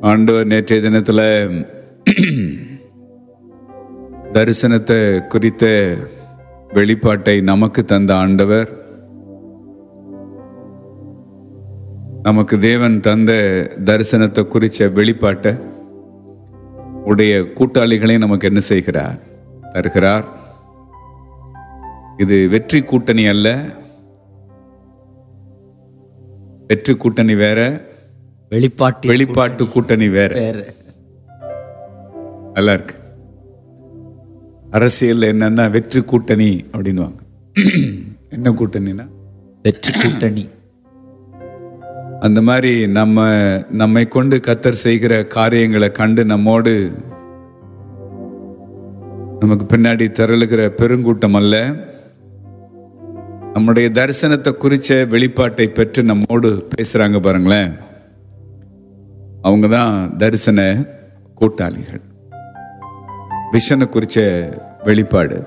ஆண்டவர் நேற்றைய தினத்துல தரிசனத்தை குறித்த வெளிப்பாட்டை நமக்கு தந்த ஆண்டவர் நமக்கு தேவன் தந்த தரிசனத்தை குறித்த வெளிப்பாட்டை உடைய கூட்டாளிகளை நமக்கு என்ன செய்கிறார் தருகிறார் இது வெற்றி கூட்டணி அல்ல வெற்றி கூட்டணி வேற வெளிப்பாட்டி வெளிப்பாட்டு கூட்டணி வேற வேற நல்லா இருக்கு அரசியல் என்னன்னா வெற்றி கூட்டணி அப்படின்னுவாங்க என்ன கூட்டணினா வெற்றி கூட்டணி அந்த மாதிரி நம்ம நம்மை கொண்டு கத்தர் செய்கிற காரியங்களை கண்டு நம்மோடு நமக்கு பின்னாடி திரளுகிற பெருங்கூட்டம் அல்ல நம்முடைய தரிசனத்தை குறிச்ச வெளிப்பாட்டை பெற்று நம்மோடு பேசுறாங்க பாருங்களேன் அவங்க தான் தரிசன கூட்டாளிகள் விஷனை குறிச்ச வெளிப்பாடு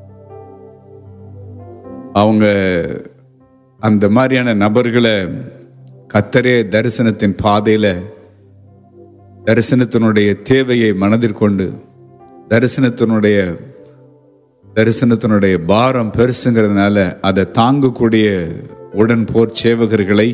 அவங்க அந்த மாதிரியான நபர்களை கத்தரே தரிசனத்தின் பாதையில தரிசனத்தினுடைய தேவையை மனதில் கொண்டு தரிசனத்தினுடைய தரிசனத்தினுடைய பாரம் பெருசுங்கிறதுனால அதை தாங்கக்கூடிய உடன் போர் சேவகர்களை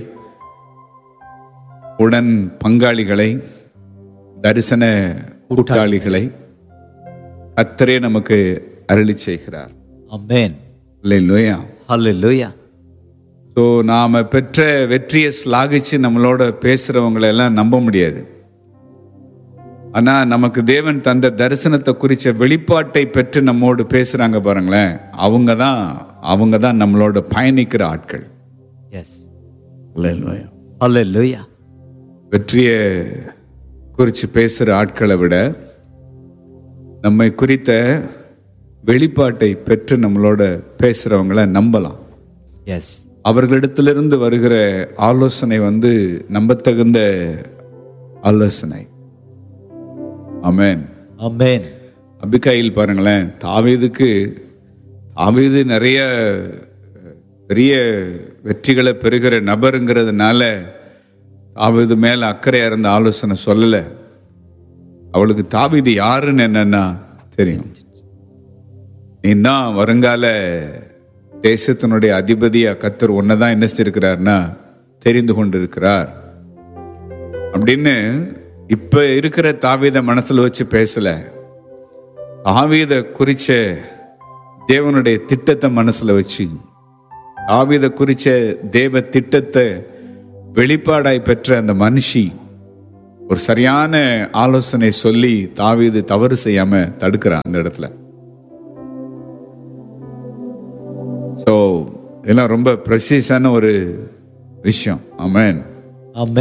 உடன் பங்காளிகளை தரிசன கூட்டாளிகளை கத்தரே நமக்கு அருளி செய்கிறார் அமேன் இல்லையா ஹalleluya ஸோ நாம பெற்ற வெற்றியை ஸ்லாகிச்சு நம்மளோட பேசுறவங்களை எல்லாம் நம்ப முடியாது ஆனா நமக்கு தேவன் தந்த தரிசனத்தை குறிச்ச வெளிப்பாட்டை பெற்று நம்மோடு பேசுறாங்க பாருங்களேன் அவங்க தான் அவங்க தான் நம்மளோட பயணிக்கிற ஆட்கள் எஸ் Hallelujah. ஹalleluya வெற்றியை குறித்து பேசுகிற ஆட்களை விட நம்மை குறித்த வெளிப்பாட்டை பெற்று நம்மளோட பேசுகிறவங்கள நம்பலாம் எஸ் அவர்களிடத்திலிருந்து வருகிற ஆலோசனை வந்து நம்பத்தகுந்த ஆலோசனை ஆமென் அமேன் அபிகாயில் பாருங்களேன் தாவீதுக்கு தாவீது நிறைய பெரிய வெற்றிகளை பெறுகிற நபருங்கிறதுனால தாவீது மேல அக்கறையா இருந்த ஆலோசனை சொல்லல அவளுக்கு தாவீது யாருன்னு என்னன்னா தெரியும் நீ தான் வருங்கால தேசத்தினுடைய அதிபதியா கத்தர் உன்னதான் என்ன செஞ்சிருக்கிறார்னா தெரிந்து கொண்டிருக்கிறார் அப்படின்னு இப்ப இருக்கிற தாவீத மனசுல வச்சு பேசல தாவீத குறிச்ச தேவனுடைய திட்டத்தை மனசுல வச்சு தாவீத குறிச்ச தேவ திட்டத்தை வெளிப்பாடாய் பெற்ற அந்த மனுஷி ஒரு சரியான ஆலோசனை சொல்லி தாவீது தவறு செய்யாம தடுக்கிறான் அந்த இடத்துல ஸோ இதெல்லாம் ரொம்ப ப்ரெஷியஸான ஒரு விஷயம் ஆமென்